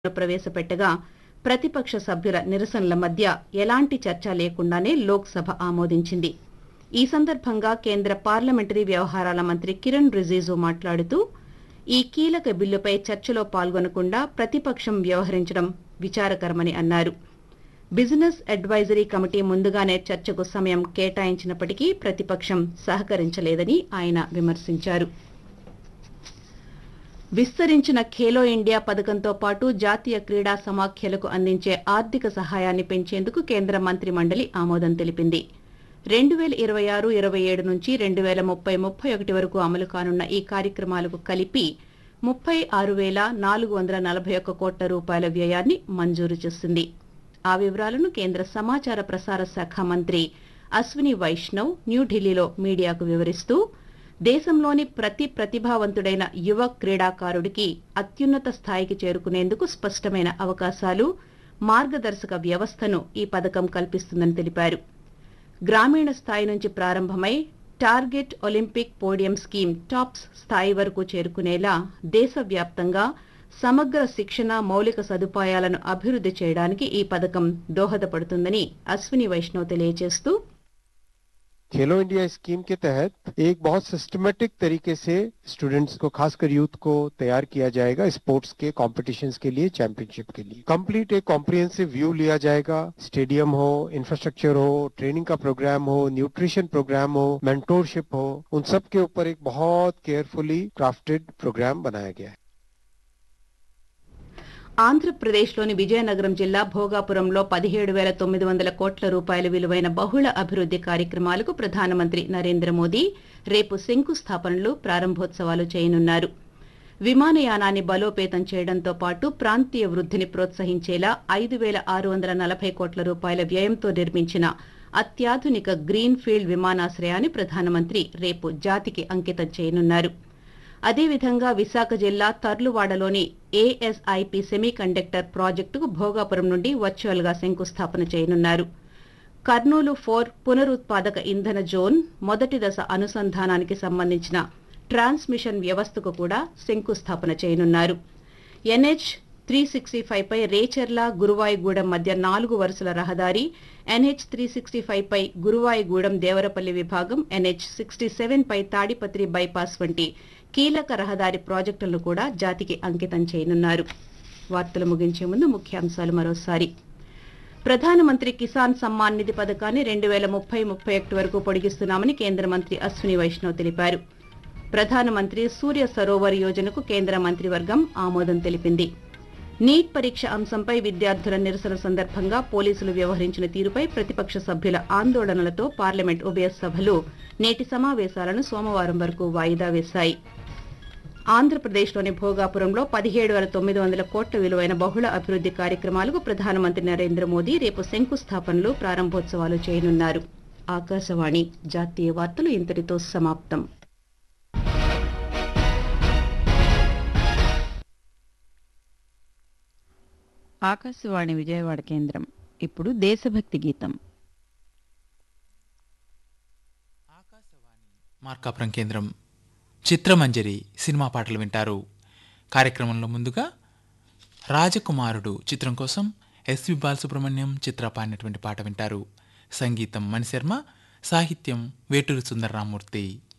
ప్రవేశపెట్టగా ప్రతిపక్ష సభ్యుల నిరసనల మధ్య ఎలాంటి చర్చ లేకుండానే లోక్సభ ఆమోదించింది ఈ సందర్భంగా కేంద్ర పార్లమెంటరీ వ్యవహారాల మంత్రి కిరణ్ రిజిజు మాట్లాడుతూ ఈ కీలక బిల్లుపై చర్చలో పాల్గొనకుండా ప్రతిపక్షం వ్యవహరించడం విచారకరమని అన్నారు బిజినెస్ అడ్వైజరీ కమిటీ ముందుగానే చర్చకు సమయం కేటాయించినప్పటికీ ప్రతిపక్షం సహకరించలేదని ఆయన విమర్శించారు విస్తరించిన ఖేలో ఇండియా పథకంతో పాటు జాతీయ క్రీడా సమాఖ్యలకు అందించే ఆర్థిక సహాయాన్ని పెంచేందుకు కేంద్ర మంత్రి మండలి ఆమోదం తెలిపింది రెండు వేల ఇరవై ఆరు ఇరవై ఏడు నుంచి రెండు వేల ముప్పై ముప్పై ఒకటి వరకు అమలు కానున్న ఈ కార్యక్రమాలకు కలిపి ముప్పై ఆరు వేల నాలుగు వందల నలభై ఒక్క కోట్ల రూపాయల వ్యయాన్ని మంజూరు చేసింది ఆ వివరాలను కేంద్ర సమాచార ప్రసార శాఖ మంత్రి అశ్విని వైష్ణవ్ న్యూఢిల్లీలో మీడియాకు వివరిస్తూ దేశంలోని ప్రతి ప్రతిభావంతుడైన యువ క్రీడాకారుడికి అత్యున్నత స్థాయికి చేరుకునేందుకు స్పష్టమైన అవకాశాలు మార్గదర్శక వ్యవస్థను ఈ పథకం కల్పిస్తుందని తెలిపారు గ్రామీణ స్థాయి నుంచి ప్రారంభమై target Olympic podium scheme TOPS స్థాయి వరకు చేరుకునేలా దేశవ్యాప్తంగా సమగ్ర శిక్షణ మౌలిక సదుపాయాలను అభివృద్ధి చేయడానికి ఈ పథకం దోహదపడుతుందని అశ్విని వైష్ణవ్ తెలియజేస్తూ खेलो इंडिया स्कीम के तहत एक बहुत सिस्टमेटिक तरीके से स्टूडेंट्स को खासकर यूथ को तैयार किया जाएगा स्पोर्ट्स के कॉम्पिटिशन्स के लिए चैंपियनशिप के लिए कंप्लीट एक कॉम्प्रिहेंसिव व्यू लिया जाएगा स्टेडियम हो इंफ्रास्ट्रक्चर हो ट्रेनिंग का प्रोग्राम हो न्यूट्रिशन प्रोग्राम हो मेंटोरशिप हो उन सब के ऊपर एक बहुत केयरफुली क्राफ्टेड प्रोग्राम बनाया गया है ఆంధ్రప్రదేశ్లోని విజయనగరం జిల్లా భోగాపురంలో పదిహేడు వేల తొమ్మిది వందల కోట్ల రూపాయల విలువైన బహుళ అభివృద్ది కార్యక్రమాలకు ప్రధానమంత్రి నరేంద్ర మోదీ రేపు శంకుస్థాపనలు ప్రారంభోత్సవాలు చేయనున్నారు విమానయానాన్ని బలోపేతం చేయడంతో పాటు ప్రాంతీయ వృద్ధిని ప్రోత్సహించేలా ఐదు వేల ఆరు వందల నలభై కోట్ల రూపాయల వ్యయంతో నిర్మించిన అత్యాధునిక గ్రీన్ ఫీల్డ్ విమానాశ్రయాన్ని ప్రధానమంత్రి రేపు జాతికి అంకితం చేయనున్నారు అదేవిధంగా విశాఖ జిల్లా తర్లువాడలోని ఏఎస్ఐపి సెమీ కండక్టర్ ప్రాజెక్టుకు భోగాపురం నుండి వర్చువల్ గా శంకుస్థాపన చేయనున్నారు కర్నూలు ఫోర్ పునరుత్పాదక ఇంధన జోన్ మొదటి దశ అనుసంధానానికి సంబంధించిన ట్రాన్స్మిషన్ వ్యవస్థకు కూడా శంకుస్థాపన చేయనున్నారు ఎన్హెచ్ త్రీ సిక్స్టీ ఫైవ్ పై రేచర్ల గురువాయిగూడెం మధ్య నాలుగు వరుసల రహదారి ఎన్హెచ్ త్రీ సిక్స్టీ ఫైవ్ పై గురువాయిగూడెం దేవరపల్లి విభాగం ఎన్హెచ్ సిక్స్టీ సెవెన్ పై తాడిపత్రి బైపాస్ వంటి కీలక రహదారి ప్రాజెక్టులను కూడా జాతికి అంకితం చేయనున్నారు వార్తలు ముగించే ముందు ముఖ్యాంశాలు మరోసారి ప్రధానమంత్రి కిసాన్ సమ్మాన్ నిధి పథకాన్ని రెండు వేల ముప్పై ముప్పై ఒకటి వరకు పొడిగిస్తున్నామని కేంద్ర మంత్రి అశ్విని వైష్ణవ్ తెలిపారు ప్రధానమంత్రి సూర్య సరోవర్ యోజనకు కేంద్ర మంత్రివర్గం ఆమోదం తెలిపింది నీట్ పరీక్ష అంశంపై విద్యార్థుల నిరసన సందర్భంగా పోలీసులు వ్యవహరించిన తీరుపై ప్రతిపక్ష సభ్యుల ఆందోళనలతో పార్లమెంట్ ఉభయ సభలు నేటి సమావేశాలను సోమవారం వరకు వాయిదా వేశాయి ఆంధ్రప్రదేశ్లోని భోగాపురంలో పదిహేడు వేల తొమ్మిది వందల కోట్ల విలువైన బహుళ అభివృద్ది కార్యక్రమాలకు ప్రధానమంత్రి నరేంద్ర మోదీ రేపు శంకుస్థాపనలు ప్రారంభోత్సవాలు చేయనున్నారు ఆకాశవాణి జాతీయ వార్తలు ఇంతటితో సమాప్తం ఆకాశవాణి విజయవాడ కేంద్రం ఇప్పుడు దేశభక్తి గీతం మార్కాపురం కేంద్రం చిత్రమంజరి సినిమా పాటలు వింటారు కార్యక్రమంలో ముందుగా రాజకుమారుడు చిత్రం కోసం ఎస్వి బాలసుబ్రహ్మణ్యం చిత్ర పాడినటువంటి పాట వింటారు సంగీతం మణిశర్మ సాహిత్యం వేటూరి సుందరరామూర్తి